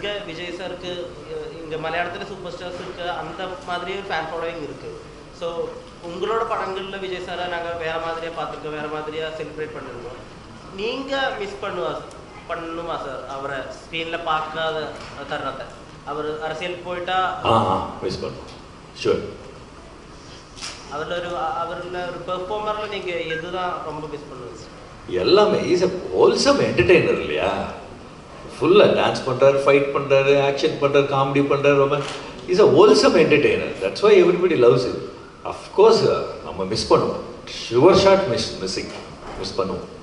இங்கே விஜய் சாருக்கு இங்கே மலையாளத்தில் சூப்பர் ஸ்டார்ஸுக்கு அந்த மாதிரி ஒரு ஃபேன் ஃபாலோவிங் இருக்குது ஸோ உங்களோட படங்களில் விஜய் சாரை நாங்கள் வேறு மாதிரியாக பார்த்துருக்கோம் வேறு மாதிரியாக செலிப்ரேட் பண்ணிருக்கோம் நீங்கள் மிஸ் பண்ணுவா பண்ணுமா சார் அவரை ஸ்க்ரீனில் பார்க்காத தருணத்தை அவர் அரசியல் போயிட்டா ஆ ஆ மிஸ் பண்ணுவோம் ஷூர் அவரில் ஒரு அவரில் ஒரு பெர்ஃபார்மரில் நீங்கள் எதுதான் ரொம்ப மிஸ் பண்ணுவீங்க எல்லாமே இஸ் அ ஹோல்சம் என்டர்டெய்னர் இல்லையா ஃபுல்லாக டான்ஸ் பண்ணுறாரு ஃபைட் பண்ணுறாரு ஆக்ஷன் பண்ணுறாரு காமெடி பண்ணுறாரு ரொம்ப is a wholesome entertainer that's why everybody loves it of course நம்ம மிஸ் பண்ணுவோம் sure shot miss missing miss பண்ணுவோம்